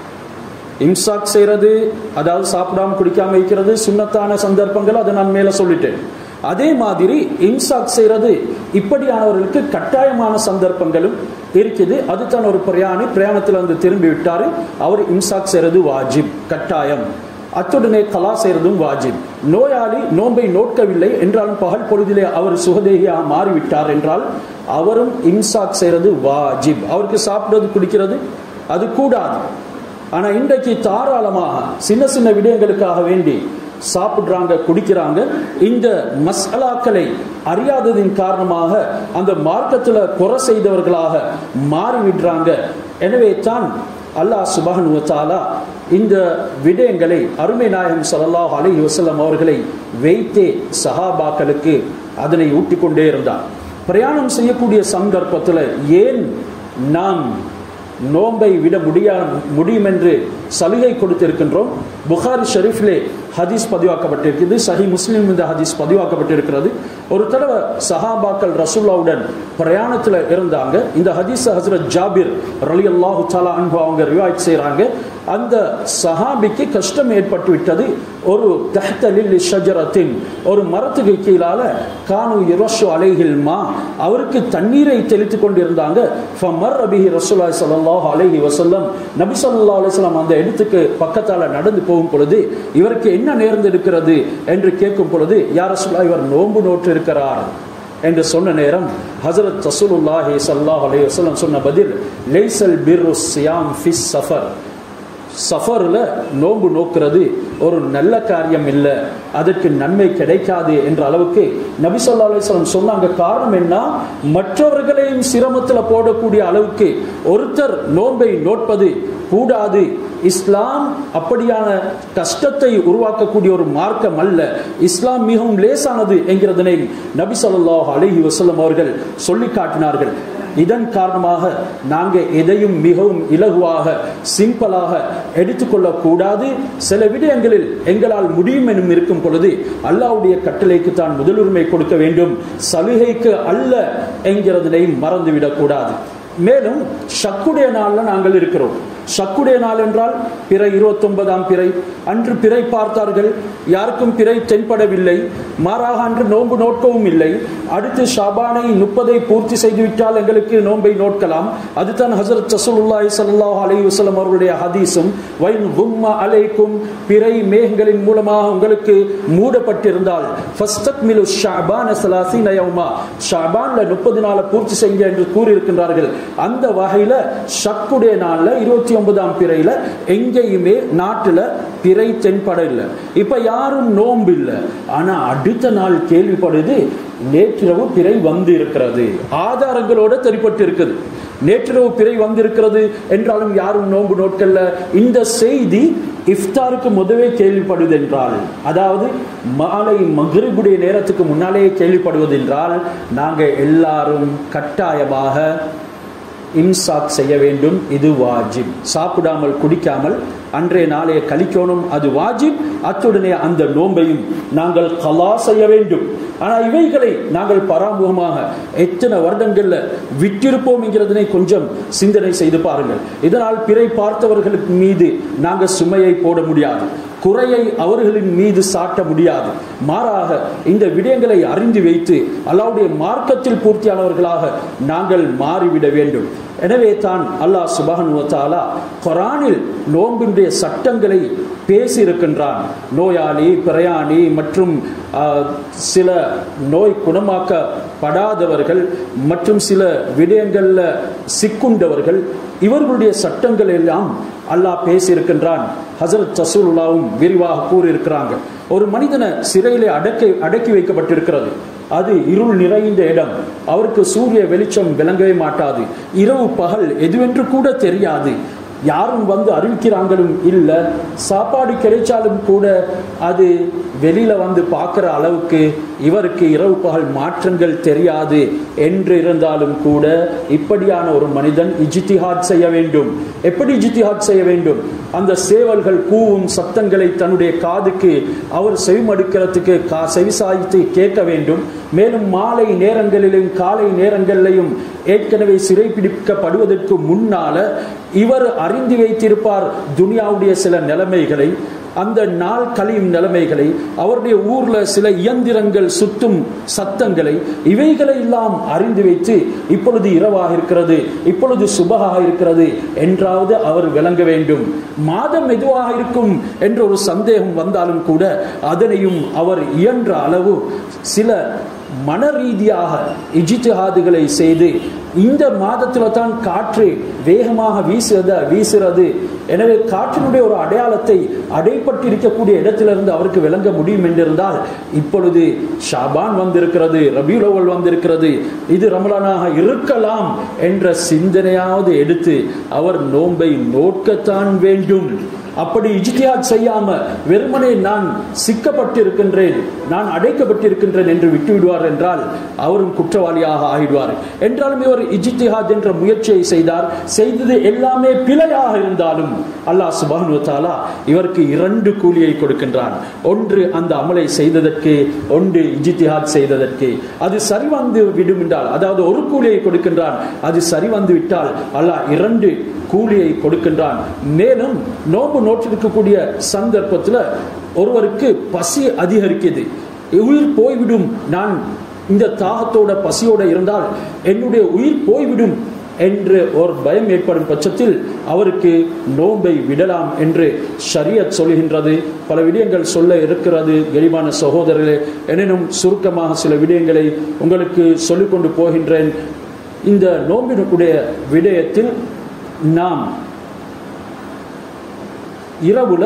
இம்சாக் செய்யறது அதாவது சாப்பிடாம குடிக்காம வைக்கிறது சுண்ணத்தான சந்தர்ப்பங்கள் அதை நான் மேல சொல்லிட்டேன் அதே மாதிரி இம்சாக் செய்யறது இப்படியானவர்களுக்கு கட்டாயமான சந்தர்ப்பங்களும் இருக்குது அதுதான் ஒரு பிரயாணி பிரயாணத்தில் வந்து திரும்பி விட்டாரு அவர் இம்சாக் செய்யறது வாஜிப் கட்டாயம் அத்துடனே கலா செய்யறதும் வாஜிப் நோயாளி நோன்பை நோட்கவில்லை என்றாலும் பகல் பொழுதிலே அவர் சுகதேகியாக மாறிவிட்டார் என்றால் அவரும் இம்சாக் செய்யறது வாஜிப் அவருக்கு சாப்பிடுறது குடிக்கிறது அது கூடாது ஆனா இன்றைக்கு தாராளமாக சின்ன சின்ன விடயங்களுக்காக வேண்டி சாப்பிடுறாங்க குடிக்கிறாங்க இந்த மசாலாக்களை அறியாததின் காரணமாக அந்த மார்க்கத்துல குறை செய்தவர்களாக மாறிவிடுறாங்க எனவே தான் அல்லாஹ் சுபஹனு தாலா இந்த விடயங்களை அருமை நாயகம் ஸல்லல்லாஹு அலைஹி வஸல்லம் அவர்களை வைத்தே சஹாபாக்களுக்கு அதனை ஊட்டிக்கொண்டே இருந்தார் பிரயாணம் செய்யக்கூடிய சந்தர்ப்பத்தில் ஏன் நாம் நோன்பை விட முடியா முடியும் என்று சலுகை கொடுத்திருக்கின்றோம் புகாரி ஷெரீஃபிலே ஹதீஸ் பதிவாக்கப்பட்டிருக்கிறது சஹி முஸ்லீம் இந்த ஹதீஸ் பதிவாக்கப்பட்டிருக்கிறது ஒரு தடவை சஹாபாக்கள் ரசூல்லாவுடன் பிரயாணத்தில் இருந்தாங்க இந்த ஹதீஸ் ஹசரத் ஜாபிர் ரலி அல்லாஹு தாலா அன்பு அவங்க ரிவாய்ட் செய்கிறாங்க அந்த சஹாபிக்கு கஷ்டம் ஏற்பட்டு விட்டது ஒரு தஹ்தலில் ஷஜரத்தின் ஒரு மரத்துக்கு கீழால கானு இரஷு அலைஹில் மா அவருக்கு தண்ணீரை தெளித்து கொண்டிருந்தாங்க ஃபமர் அபிஹி ரசூலாய் ஸல்லல்லாஹு அலைஹி வஸல்லம் நபி ஸல்லல்லாஹு அலைஹி வஸல்லம் அந்த இடத்துக்கு பக்கத்தால நடந்து போகும் பொழுது இவருக்கு என்ன நேர்ந்திருக்கிறது என்று கேட்கும் பொழுது யார் ரசூலா இவர் நோன்பு நோற்று இருக்கிறார் என்று சொன்ன நேரம் ஹசரத் ரசூலுல்லாஹி ஸல்லல்லாஹு அலைஹி வஸல்லம் சொன்ன பதில் லைசல் பிர்ரு சியாம் ஃபிஸ் சஃபர் சஃபரில் நோன்பு நோக்கிறது ஒரு நல்ல காரியம் இல்லை அதற்கு நன்மை கிடைக்காது என்ற அளவுக்கு நபி சொல்லா அலிஸ்லாம் சொன்னாங்க காரணம் என்ன மற்றவர்களையும் சிரமத்தில் போடக்கூடிய அளவுக்கு ஒருத்தர் நோன்பை நோட்பது கூடாது இஸ்லாம் அப்படியான கஷ்டத்தை உருவாக்கக்கூடிய ஒரு மார்க்கம் அல்ல இஸ்லாம் மிகவும் லேசானது என்கிறதனை நபி சொல்லாஹ் அலஹி வசல்லம் அவர்கள் சொல்லி காட்டினார்கள் இதன் காரணமாக நாங்கள் எதையும் மிகவும் இலகுவாக சிம்பிளாக எடுத்துக்கொள்ள கூடாது சில விடயங்களில் எங்களால் முடியும் எனும் இருக்கும் பொழுது அல்லாவுடைய கட்டளைக்கு தான் முதலுரிமை கொடுக்க வேண்டும் சலுகைக்கு அல்ல என்கிறதனை மறந்துவிடக் கூடாது மேலும் ஷக்குடைய நாள்ல நாங்கள் இருக்கிறோம் ஷக்குடைய நாள் என்றால் பிறை இருபத்தி ஒன்பதாம் பிறை அன்று பிறை பார்த்தார்கள் யாருக்கும் பிறை தென்படவில்லை மாறாக அன்று நோன்பு நோட்கவும் இல்லை அடுத்து ஷாபானை முப்பதை பூர்த்தி செய்துவிட்டால் எங்களுக்கு நோன்பை நோட்கலாம் அதுதான் ஹசரத் ரசூலுல்லாஹி ஸல்லல்லாஹு அலைஹி வஸல்லம் அவர்களுடைய ஹதீஸும் வைன் கும்ம அலைக்கும் பிறை மேகங்களின் மூலமாக உங்களுக்கு மூடப்பட்டிருந்தால் ஃபஸ்தக்மிலு ஷஅபான ஸலாஸீன யௌமா ஷஅபான்ல 30 நாளை பூர்த்தி செய்யுங்க என்று கூறியிருக்கின்றார்கள் அந்த வகையில ஷக்குடைய நாள்ல இருபத்தி ஒன்பதாம் பிறையில எங்கேயுமே நாட்டுல பிறை தென்பட இல்லை இப்ப யாரும் நோன்பு இல்லை ஆனா அடுத்த நாள் கேள்விப்படுது நேற்றிரவு பிறை வந்து இருக்கிறது ஆதாரங்களோட தெரிப்பட்டு இருக்குது நேற்றிரவு பிறை வந்திருக்கிறது என்றாலும் யாரும் நோன்பு நோட்கல்ல இந்த செய்தி இஃப்தாருக்கு முதவே கேள்விப்படுவது என்றால் அதாவது மாலை மகிழ்வுடைய நேரத்துக்கு முன்னாலேயே கேள்விப்படுவது என்றால் நாங்கள் எல்லாரும் கட்டாயமாக இம்சாக் செய்ய வேண்டும் இது வாஜிப் சாப்பிடாமல் குடிக்காமல் அன்றைய நாளைய கழிக்கணும் அது வாஜிப் அத்துடனே அந்த நோன்பையும் நாங்கள் கலா செய்ய வேண்டும் ஆனால் இவைகளை நாங்கள் பராமுகமாக எத்தனை வருடங்கள்ல விட்டிருப்போம் என்கிறதனை கொஞ்சம் சிந்தனை செய்து பாருங்கள் இதனால் பிறை பார்த்தவர்களுக்கு மீது நாங்கள் சுமையை போட முடியாது குறையை அவர்களின் மீது சாட்ட முடியாது மாறாக இந்த விடயங்களை அறிந்து வைத்து அல்லாவுடைய மார்க்கத்தில் பூர்த்தியானவர்களாக நாங்கள் மாறிவிட வேண்டும் எனவே தான் அல்லாஹ் சுபஹன் வத்தாலா குரானில் நோம்பினுடைய சட்டங்களை பேசியிருக்கின்றான் நோயாளி பிரயாணி மற்றும் சில நோய் குணமாக்கப்படாதவர்கள் மற்றும் சில விடயங்கள்ல சிக்குண்டவர்கள் இவர்களுடைய சட்டங்கள் எல்லாம் அல்லாஹ் பேசியிருக்கின்றான் ஹசரத் சசூலுல்லாவும் விரிவாக கூறியிருக்கிறாங்க ஒரு மனிதனை சிறையிலே அடக்கி அடக்கி வைக்கப்பட்டிருக்கிறது அது இருள் நிறைந்த இடம் அவருக்கு சூரிய வெளிச்சம் விளங்கவே மாட்டாது இரவு பகல் எதுவென்று கூட தெரியாது யாரும் வந்து அறிவிக்கிறாங்களும் இல்லை சாப்பாடு கிடைச்சாலும் கூட அது வெளியில வந்து பார்க்குற அளவுக்கு இவருக்கு இரவு பகல் மாற்றங்கள் தெரியாது என்று இருந்தாலும் கூட இப்படியான ஒரு மனிதன் இஜித்திஹாத் செய்ய வேண்டும் எப்படி இஜித்திஹாத் செய்ய வேண்டும் அந்த சேவல்கள் கூவும் சத்தங்களை தன்னுடைய காதுக்கு அவர் செவிமடுக்கிறதுக்கு கா செவிசாய்த்து கேட்க வேண்டும் மேலும் மாலை நேரங்களிலும் காலை நேரங்களிலையும் ஏற்கனவே சிறைப்பிடிக்கப்படுவதற்கு முன்னால இவர் அறிந்து வைத்திருப்பார் துனியாவுடைய சில நிலைமைகளை அந்த நாள் கழியும் நிலைமைகளை அவருடைய ஊர்ல சில இயந்திரங்கள் சுத்தும் சத்தங்களை இவைகளை எல்லாம் அறிந்து வைத்து இப்பொழுது இரவாக இருக்கிறது இப்பொழுது சுபகாக இருக்கிறது என்றாவது அவர் விளங்க வேண்டும் மாதம் எதுவாக இருக்கும் என்ற ஒரு சந்தேகம் வந்தாலும் கூட அதனையும் அவர் இயன்ற அளவு சில மன ரீதியாக இஜித்திஹாதுகளை செய்து இந்த மாதத்துல தான் காற்று வேகமாக வீசுறத வீசுறது எனவே காற்றினுடைய ஒரு அடையாளத்தை அடைப்பட்டிருக்கக்கூடிய இடத்திலிருந்து அவருக்கு விளங்க முடியும் என்றிருந்தால் இப்பொழுது ஷாபான் வந்திருக்கிறது ரபியுலவல் வந்திருக்கிறது இது ரமலானாக இருக்கலாம் என்ற சிந்தனையாவது எடுத்து அவர் நோன்பை நோக்கத்தான் வேண்டும் அப்படி இஜ்தியாத் செய்யாம வெறுமனே நான் சிக்கப்பட்டிருக்கின்றேன் நான் அடைக்கப்பட்டிருக்கின்றேன் என்று விட்டுவிடுவார் என்றால் அவரும் குற்றவாளியாக ஆகிடுவார் என்றாலும் இவர் இஜ்திஹாத் என்ற முயற்சியை செய்தார் செய்தது எல்லாமே பிழையாக இருந்தாலும் அல்லாஹ் சுபானு தாலா இவருக்கு இரண்டு கூலியை கொடுக்கின்றான் ஒன்று அந்த அமலை செய்ததற்கு ஒன்று இஜித்திஹாத் செய்ததற்கு அது சரி வந்து விடும் என்றால் அதாவது ஒரு கூலியை கொடுக்கின்றான் அது சரி வந்து விட்டால் அல்லாஹ் இரண்டு கூலியை கொடுக்கின்றான் மேலும் நோன்பு நோற்றிருக்கக்கூடிய சந்தர்ப்பத்தில் ஒருவருக்கு பசி அதிகரிக்குது உயிர் போய்விடும் நான் இந்த தாகத்தோட பசியோட இருந்தால் என்னுடைய உயிர் போய்விடும் என்று ஒரு பயம் ஏற்படும் பட்சத்தில் அவருக்கு நோன்பை விடலாம் என்று ஷரியத் சொல்கின்றது பல விடயங்கள் சொல்ல இருக்கிறது கெளிவான சகோதரர்களே எனினும் சுருக்கமாக சில விடயங்களை உங்களுக்கு சொல்லிக்கொண்டு போகின்றேன் இந்த நோம்பினுடைய விடயத்தில் நாம் இரவுல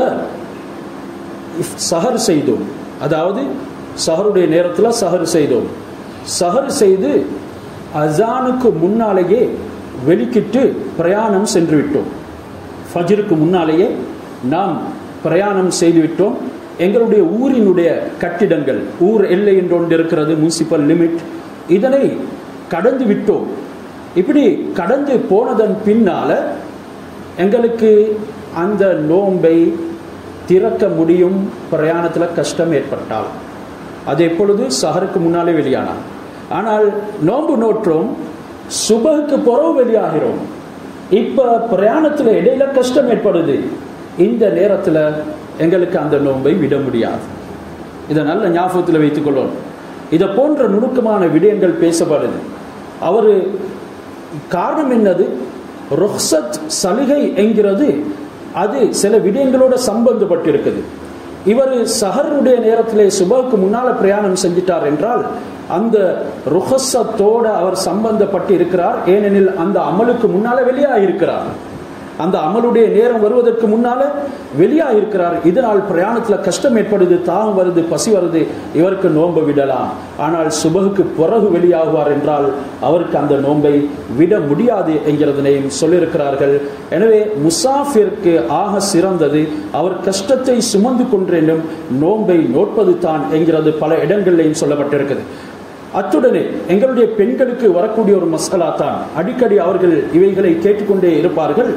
சஹர் செய்தோம் அதாவது சஹருடைய நேரத்தில் சஹர் செய்தோம் சஹர் செய்து அசானுக்கு முன்னாலேயே வெளிக்கிட்டு பிரயாணம் சென்று விட்டோம் ஃபஜருக்கு முன்னாலேயே நாம் பிரயாணம் செய்து விட்டோம் எங்களுடைய ஊரினுடைய கட்டிடங்கள் ஊர் எல்லை என்று ஒன்று இருக்கிறது முனிசிபல் லிமிட் இதனை கடந்து விட்டோம் இப்படி கடந்து போனதன் பின்னால எங்களுக்கு அந்த நோன்பை திறக்க முடியும் பிரயாணத்தில் கஷ்டம் ஏற்பட்டால் அது எப்பொழுது சஹருக்கு முன்னாலே வெளியானான் ஆனால் நோன்பு நோற்றோம் சுபகுக்கு புறவு வெளியாகிறோம் இப்ப பிரயாணத்தில் இடையில கஷ்டம் ஏற்படுது இந்த நேரத்தில் எங்களுக்கு அந்த நோன்பை விட முடியாது இதை நல்ல ஞாபகத்தில் வைத்துக் கொள்ளணும் இதை போன்ற நுணுக்கமான விடயங்கள் பேசப்படுது அவர் காரணம் என்னது ருஹ்சத் சலுகை என்கிறது அது சில விடயங்களோட சம்பந்தப்பட்டிருக்குது இவர் சஹருடைய நேரத்திலே சுபவுக்கு முன்னால பிரயாணம் செஞ்சிட்டார் என்றால் அந்த ருஹசத்தோட அவர் சம்பந்தப்பட்டு இருக்கிறார் ஏனெனில் அந்த அமலுக்கு முன்னால வெளியாகிருக்கிறார் அந்த அமலுடைய நேரம் வருவதற்கு முன்னால வெளியாகிருக்கிறார் இதனால் பிரயாணத்துல கஷ்டம் ஏற்படுது தாகம் வருது பசி வருது இவருக்கு நோன்பை விடலாம் ஆனால் சுபகுக்கு பிறகு வெளியாகுவார் என்றால் அவருக்கு அந்த நோன்பை விட முடியாது என்கிறதனையும் சொல்லியிருக்கிறார்கள் எனவே முசாஃபிற்கு ஆக சிறந்தது அவர் கஷ்டத்தை சுமந்து கொன்றேனும் நோன்பை நோட்பது தான் என்கிறது பல இடங்களிலையும் சொல்லப்பட்டிருக்குது அத்துடனே எங்களுடைய பெண்களுக்கு வரக்கூடிய ஒரு மசாலா தான் அடிக்கடி அவர்கள் இவைகளை கேட்டுக்கொண்டே இருப்பார்கள்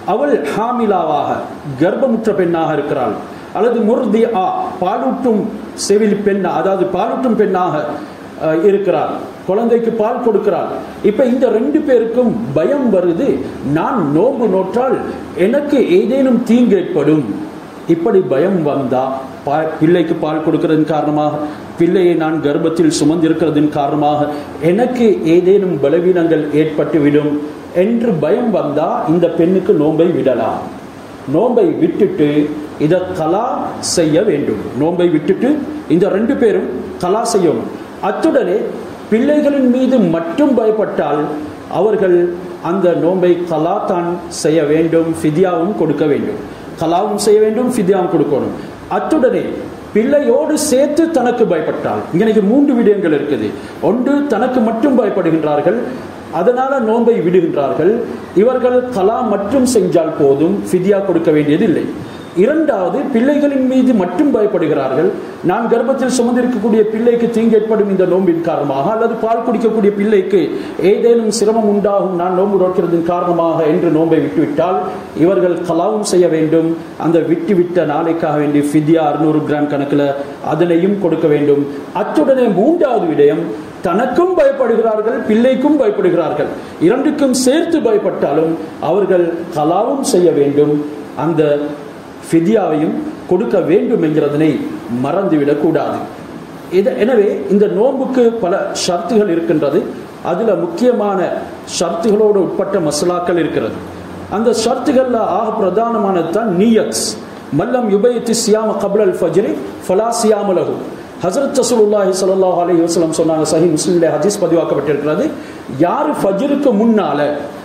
அவள் ஹாமிலாவாக கர்ப்பமுற்ற பெண்ணாக இருக்கிறாள் அல்லது முர்தி ஆ பாலூட்டும் செவில் பெண் அதாவது பாலூட்டும் பெண்ணாக அஹ், இருக்கிறாள் குழந்தைக்கு பால் கொடுக்கிறாள் இப்ப இந்த ரெண்டு பேருக்கும் பயம் வருது நான் நோன்பு நோற்றால் எனக்கு ஏதேனும் தீங்கு ஏற்படும் இப்படி பயம் வந்தா பா- பிள்ளைக்கு பால் கொடுக்கிறதன் காரணமாக பிள்ளையை நான் கர்ப்பத்தில் சுமந்திருக்கிறதன் காரணமாக எனக்கு ஏதேனும் பலவீனங்கள் ஏற்பட்டுவிடும் என்று பயம் வந்தா இந்த பெண்ணுக்கு நோன்பை விடலாம் நோன்பை விட்டுட்டு இதை கலா செய்ய வேண்டும் நோன்பை விட்டுட்டு இந்த ரெண்டு பேரும் கலா செய்யணும் அத்துடனே பிள்ளைகளின் மீது மட்டும் பயப்பட்டால் அவர்கள் அந்த நோன்பை கலா தான் செய்ய வேண்டும் ஃபிதியாவும் கொடுக்க வேண்டும் கலாவும் செய்ய வேண்டும் ஃபிதியாவும் கொடுக்கணும் அத்துடனே பிள்ளையோடு சேர்த்து தனக்கு பயப்பட்டால் இங்கே மூன்று விடயங்கள் இருக்குது ஒன்று தனக்கு மட்டும் பயப்படுகின்றார்கள் அதனால நோன்பை விடுகின்றார்கள் இவர்கள் கலா மட்டும் செஞ்சால் போதும் ஃபிதியா கொடுக்க வேண்டியதில்லை இரண்டாவது பிள்ளைகளின் மீது மட்டும் பயப்படுகிறார்கள் நான் கர்ப்பத்தில் சுமந்திருக்கக்கூடிய பிள்ளைக்கு தீங்கு ஏற்படும் இந்த நோம்பின் காரணமாக அல்லது பால் குடிக்கக்கூடிய பிள்ளைக்கு ஏதேனும் சிரமம் உண்டாகும் நான் நோன்பு நோக்கிறதன் காரணமாக என்று நோன்பை விட்டுவிட்டால் இவர்கள் கலாவும் செய்ய வேண்டும் அந்த விட்டுவிட்ட நாளைக்காக வேண்டி ஃபித்யா அறுநூறு கிராம் கணக்கில் அதனையும் கொடுக்க வேண்டும் அத்துடனே மூன்றாவது விடயம் தனக்கும் பயப்படுகிறார்கள் பிள்ளைக்கும் பயப்படுகிறார்கள் இரண்டுக்கும் சேர்த்து பயப்பட்டாலும் அவர்கள் கலாவும் செய்ய வேண்டும் அந்த ஃபிதியாவையும் கொடுக்க வேண்டும் என்கிறதனை மறந்துவிடக் கூடாது இது எனவே இந்த நோன்புக்கு பல ஷர்த்துகள் இருக்கின்றது அதுல முக்கியமான ஷர்த்துகளோடு உட்பட்ட மசலாக்கள் இருக்கிறது அந்த ஷர்த்துகள்ல ஆக பிரதானமானது தான் நீயத்ஸ் மல்லம் யுபயத்தி சியாம கபுல் ஃபஜ்ரி ஃபலா சியாமலகு ஹசரத் ரசூலுல்லாஹி ஸல்லல்லாஹு அலைஹி வஸல்லம் சொன்னாங்க சஹீஹ் முஸ்லிம்ல ஹதீஸ் பதிவாக்கப்பட்டிருக்கிறது யார் ஃபஜ்ருக்கு முன்னால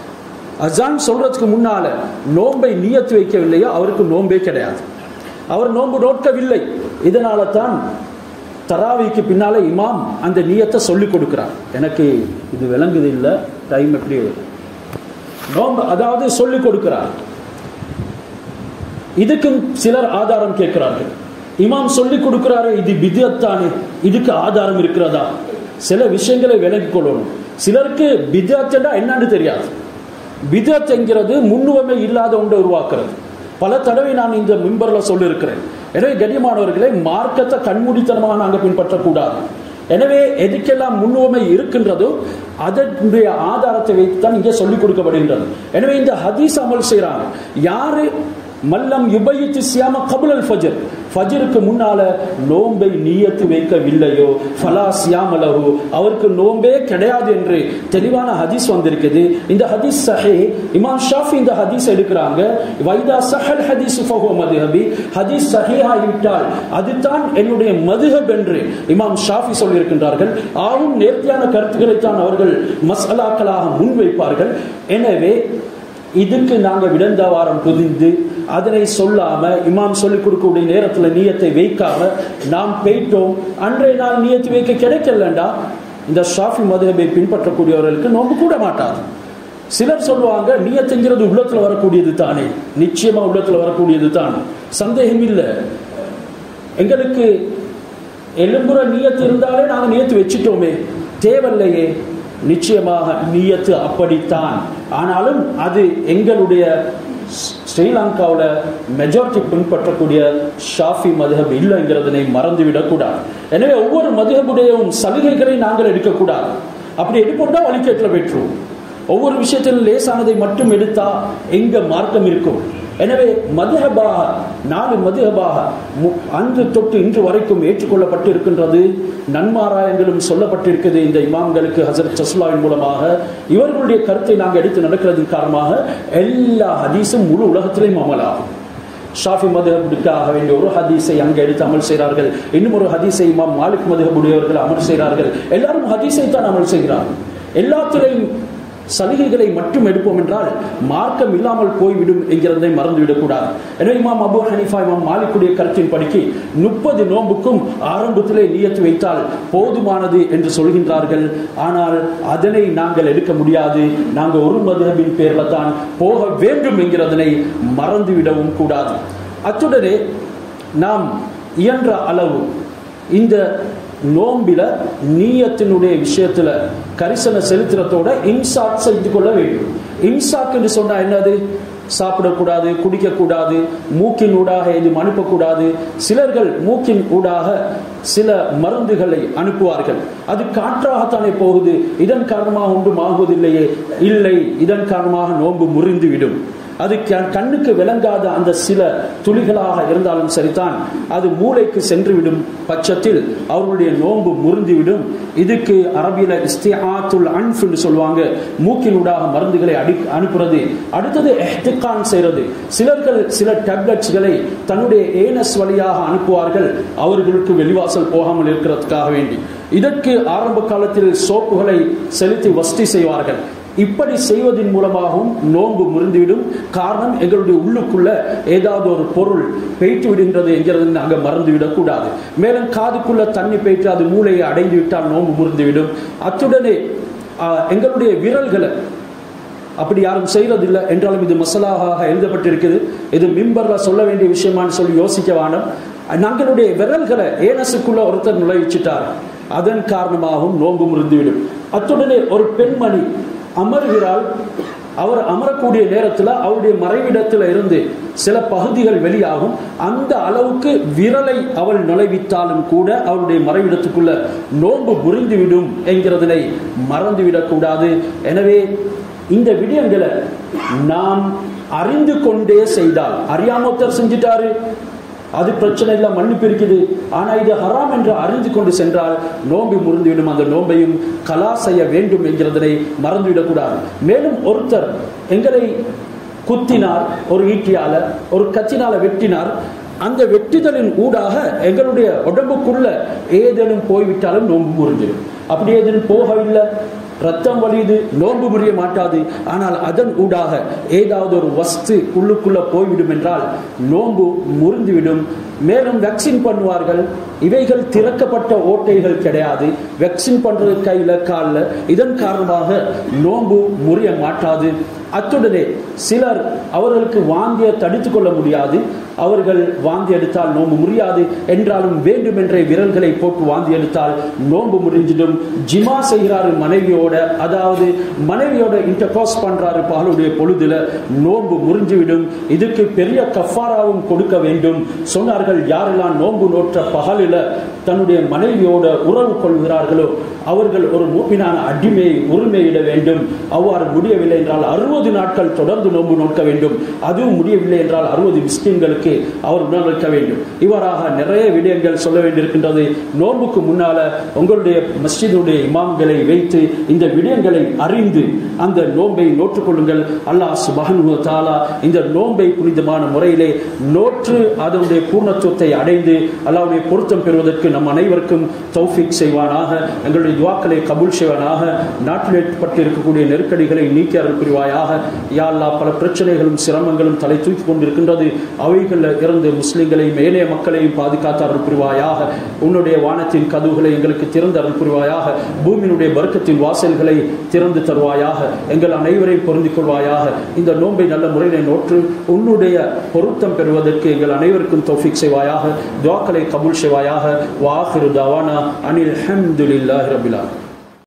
அசான் சொல்றதுக்கு முன்னால நோன்பை நியத்து வைக்கவில்லையோ அவருக்கு நோன்பே கிடையாது அவர் நோன்பு நோக்கவில்லை இதனால தான் தராவிக்கு பின்னால இமாம் அந்த நியத்தை சொல்லி கொடுக்கிறார் எனக்கு இது விளங்குது இல்லை டைம் எப்படி வருது நோன்பு அதாவது சொல்லி கொடுக்கிறார் இதுக்கும் சிலர் ஆதாரம் கேட்கிறார்கள் இமாம் சொல்லி கொடுக்கிறாரே இது பிதத்தானே இதுக்கு ஆதாரம் இருக்கிறதா சில விஷயங்களை விலகிக் கொள்ளணும் சிலருக்கு பிதத்தா என்னன்னு தெரியாது பிதத் என்கிறது முன்னுவமை இல்லாத ஒன்றை உருவாக்குறது பல தடவை நான் இந்த மிம்பர்ல சொல்லியிருக்கிறேன் எனவே கண்ணியமானவர்களே மார்க்கத்தை கண்மூடித்தனமாக நாங்கள் பின்பற்றக்கூடாது எனவே எதுக்கெல்லாம் முன்னுவமை இருக்கின்றதோ அதனுடைய ஆதாரத்தை வைத்து தான் இங்கே சொல்லிக் கொடுக்கப்படுகின்றது எனவே இந்த ஹதீஸ் அமல் செய்கிறாங்க யாரு மல்லம் யுபயித்து சியாம கபுல் ஃபஜர் ஃபஜருக்கு முன்னால நோன்பை நியத்து வைக்கவில்லையோ ஃபலா சியாமலஹு அவருக்கு நோன்பே கிடையாது என்று தெளிவான ஹதீஸ் வந்திருக்குது இந்த ஹதீஸ் சஹே இமாம் ஷாஃபி இந்த ஹதீஸ் எடுக்கிறாங்க வைதா சஹல் ஹதீஸ் ஃபஹு மதுஹபி ஹதீஸ் சஹீஹாகிவிட்டால் அதுதான் என்னுடைய மதுஹப் என்று இமாம் ஷாஃபி சொல்லியிருக்கின்றார்கள் ஆவும் நேர்த்தியான கருத்துக்களை தான் அவர்கள் மசாலாக்களாக முன்வைப்பார்கள் எனவே இதுக்கு நாங்க விடந்தாவாரம் புதிந்து அதனை சொல்லாம இமாம் சொல்லிக் கொடுக்கக்கூடிய நேரத்துல நீயத்தை வைக்காம நாம் போயிட்டோம் அன்றைய நாள் நியத்து வைக்க கிடைக்கலண்டா இந்த ஷாஃபி மதுஹபை பின்பற்றக்கூடியவர்களுக்கு நோம்பு கூட மாட்டாது சிலர் சொல்லுவாங்க நியத்துங்கிறது உள்ளத்துல வரக்கூடியது தானே நிச்சயமா உள்ளத்துல வரக்கூடியது தான் சந்தேகம் இல்லை எங்களுக்கு எலும்புற நியத்து இருந்தாலே நாங்க நியத்து வச்சுட்டோமே தேவையில்லையே நிச்சயமாக நியத்து அப்படித்தான் ஆனாலும் அது எங்களுடைய ஸ்- ஸ்ரீலங்காவுல மெஜாரிட்டி பின்பற்றக்கூடிய ஷாஃபி மதுஹப் இல்லைங்கிறதனை மறந்துவிடக்கூடாது எனவே ஒவ்வொரு மதுஹபுடையவும் சலுகைகளை நாங்கள் எடுக்கக்கூடாது அப்படி எடுப்போம்னா வழிகேட்டில் பெற்றுவோம் ஒவ்வொரு விஷயத்திலும் லேசானதை மட்டும் எடுத்தா எங்க மார்க்கம் இருக்கும் எனவே மதுஹபாக நாலு மதுஹபாக மு- அன்று தொட்டு இன்று வரைக்கும் ஏற்றுக்கொள்ளப்பட்டு இருக்கின்றது நன்மாராயங்களும் சொல்லப்பட்டிருக்கிறது இந்த இமாம்களுக்கு ஹசரத் சஸ்லாவின் மூலமாக இவர்களுடைய கருத்தை நாங்கள் எடுத்து நடக்கிறதின் காரணமாக எல்லா ஹதீஸும் முழு உலகத்திலேயும் அமலாகும் ஷாஃபி மதுஹபுக்காக வேண்டிய ஒரு ஹதீஸை அங்கே எடுத்து அமல் செய்கிறார்கள் இன்னும் ஒரு ஹதீஸை இமாம் மாலிக் மதுஹபுடையவர்கள் அமல் செய்கிறார்கள் எல்லாரும் ஹதீஸை தான் அமல் செய்கிறார்கள் எல்லாத்திலையும் சலுகைகளை மட்டும் எடுப்போம் என்றால் மார்க்கம் இல்லாமல் போய்விடும் என்கிறதை மறந்துவிடக்கூடாது எனவே இமாம் அபு ஹனீஃபா இமாம் மாலிக்குடைய கருத்தின் படிக்கு முப்பது நோன்புக்கும் ஆரம்பத்திலே நியத்து வைத்தால் போதுமானது என்று சொல்கின்றார்கள் ஆனால் அதனை நாங்கள் எடுக்க முடியாது நாங்கள் ஒரு மதுஹபின் பேர்ல தான் போக வேண்டும் என்கிறதனை மறந்துவிடவும் கூடாது அத்துடனே நாம் இயன்ற அளவு இந்த நோம்பில நீயத்தினுடைய விஷயத்துல கரிசனை செலுத்துறதோட இன்சாக் செய்து கொள்ள வேண்டும் இன்சாக் என்று சொன்னா என்னது சாப்பிடக்கூடாது குடிக்கக்கூடாது மூக்கின் ஊடாக எதுவும் அனுப்பக்கூடாது சிலர்கள் மூக்கின் ஊடாக சில மருந்துகளை அனுப்புவார்கள் அது காற்றாகத்தானே போகுது இதன் காரணமாக ஒன்றும் ஆகுவதில்லையே இல்லை இதன் காரணமாக நோன்பு முறிந்துவிடும் அது கண்ணுக்கு விளங்காத அந்த சில துளிகளாக இருந்தாலும் சரிதான் அது மூளைக்கு சென்றுவிடும் பட்சத்தில் அவர்களுடைய நோன்பு முறிந்துவிடும் இதுக்கு அரபியில இஸ்தியாத்துல் அன்ஃப் என்று சொல்லுவாங்க மூக்கினூடாக மருந்துகளை அடி அனுப்புறது அடுத்தது எஹ்திகான் செய்யறது சிலர்கள் சில டேப்லெட்ஸ்களை தன்னுடைய ஏனஸ் வழியாக அனுப்புவார்கள் அவர்களுக்கு வெளிவாசல் போகாமல் இருக்கிறதுக்காக வேண்டி இதற்கு ஆரம்ப காலத்தில் சோப்புகளை செலுத்தி வஸ்தி செய்வார்கள் இப்படி செய்வதன் மூலமாகவும் நோன்பு முறிந்துவிடும் காரணம் எங்களுடைய உள்ளுக்குள்ள ஏதாவது ஒரு பொருள் பெய்த்து விடுகின்றது என்கிறது நாங்கள் மறந்து விடக்கூடாது மேலும் காதுக்குள்ள தண்ணி பெய்த்து அது மூளையை அடைந்து விட்டால் நோன்பு முறிந்துவிடும் அத்துடனே எங்களுடைய விரல்களை அப்படி யாரும் செய்யறதில்லை என்றாலும் இது மசலாக எழுதப்பட்டிருக்குது இது மிம்பர்ல சொல்ல வேண்டிய விஷயமான்னு சொல்லி யோசிக்க வேணும் நம்மளுடைய விரல்களை ஏனசுக்குள்ள ஒருத்தர் நுழைவிச்சிட்டார் அதன் காரணமாகவும் நோன்பு முறிந்துவிடும் அத்துடனே ஒரு பெண்மணி அமர்கிறாள் அவர் அமரக்கூடிய நேரத்தில் அவருடைய மறைவிடத்தில் இருந்து சில பகுதிகள் வெளியாகும் அந்த அளவுக்கு விரலை அவள் நுழைவித்தாலும் கூட அவருடைய மறைவிடத்துக்குள்ள நோன்பு புரிந்துவிடும் என்கிறதனை மறந்துவிடக்கூடாது எனவே இந்த விடயங்களை நாம் அறிந்து கொண்டே செய்தால் அறியாம ஒருத்தர் செஞ்சிட்டாரு அது பிரச்சனை இல்லை மன்னிப்பு இருக்குது ஆனா இது ஹராம் என்று அறிந்து கொண்டு சென்றால் நோம்பி முறிந்துவிடும் அந்த நோம்பையும் கலா செய்ய வேண்டும் என்கிறதனை மறந்துவிடக்கூடாது மேலும் ஒருத்தர் எங்களை குத்தினார் ஒரு ஈட்டியால ஒரு கத்தினால வெட்டினார் அந்த வெட்டுதலின் ஊடாக எங்களுடைய உடம்புக்குள்ள ஏதேனும் போய்விட்டாலும் நோன்பு முறிஞ்சிடும் அப்படி ஏதேனும் போகவில்லை ரத்தம் வலியுது நோன்பு முறிய மாட்டாது ஆனால் அதன் ஊடாக ஏதாவது ஒரு வஸ்து உள்ளுக்குள்ள போய்விடும் என்றால் நோன்பு முறிந்துவிடும் மேலும் வேக்சின் பண்ணுவார்கள் இவைகள் திறக்கப்பட்ட ஓட்டைகள் கிடையாது வேக்சின் பண்றது கையில காலில் இதன் காரணமாக நோன்பு முறிய மாட்டாது அத்துடனே சிலர் அவர்களுக்கு வாந்தியை தடுத்து கொள்ள முடியாது அவர்கள் வாந்தி எடுத்தால் நோன்பு முடியாது என்றாலும் வேண்டுமென்றே விரல்களை போட்டு வாந்தி எடுத்தால் நோன்பு முடிஞ்சிடும் ஜிமா செய்கிறாரு மனைவியோட அதாவது மனைவியோட இன்டர்காஸ் பண்றாரு பகலுடைய பொழுதுல நோன்பு முறிஞ்சுவிடும் இதுக்கு பெரிய கஃபாராவும் கொடுக்க வேண்டும் சொன்னார்கள் யாரெல்லாம் நோன்பு நோற்ற பகலில் தன்னுடைய மனைவியோட உறவு கொள்கிறார்களோ அவர்கள் ஒரு மூப்பினான அடிமையை உரிமையிட வேண்டும் அவ்வாறு முடியவில்லை என்றால் அறுபது நாட்கள் தொடர்ந்து நோன்பு நோக்க வேண்டும் அதுவும் முடியவில்லை என்றால் அறுபது மிஸ்கின்களுக்கு அவர் உணர்விக்க வேண்டும் இவ்வாறாக நிறைய விடயங்கள் சொல்ல வேண்டியிருக்கின்றது நோன்புக்கு முன்னால உங்களுடைய மஸ்ஜிதுடைய இமாம்களை வைத்து இந்த விடயங்களை அறிந்து அந்த நோன்பை நோற்றுக்கொள்ளுங்கள் அல்லாஹ் சுபஹனு தாலா இந்த நோன்பை புனிதமான முறையிலே நோற்று அதனுடைய பூர்ணத்துவத்தை அடைந்து அல்லாவுடைய பொருத்தம் பெறுவதற்கு நம் அனைவருக்கும் தௌஃபிக் செய்வானாக எங்களுடைய துவாக்களை கபூல் செய்வானாக நாட்டில் ஏற்பட்டு இருக்கக்கூடிய நெருக்கடிகளை நீக்கி அருள் புரிவாயாக யா அல்லாஹ் பல பிரச்சனைகளும் சிரமங்களும் தலை தூக்கி கொண்டிருக்கின்றது அவைகளில் இருந்து முஸ்லிம்களையும் ஏனைய மக்களையும் பாதுகாத்து அருள் புரிவாயாக உன்னுடைய வானத்தின் கதவுகளை எங்களுக்கு திறந்து அருள் புரிவாயாக பூமியினுடைய வர்க்கத்தின் வாசல்களை திறந்து தருவாயாக எங்கள் அனைவரையும் பொருந்திக் கொள்வாயாக இந்த நோன்பை நல்ல முறையில் நோற்று உன்னுடைய பொருத்தம் பெறுவதற்கு எங்கள் அனைவருக்கும் தௌஃபிக் செய்வாயாக துவாக்களை கபூல் செய்வாயாக வாஹிரு தவானா அனில் ஹம்துலில்லாஹி ரபிலாக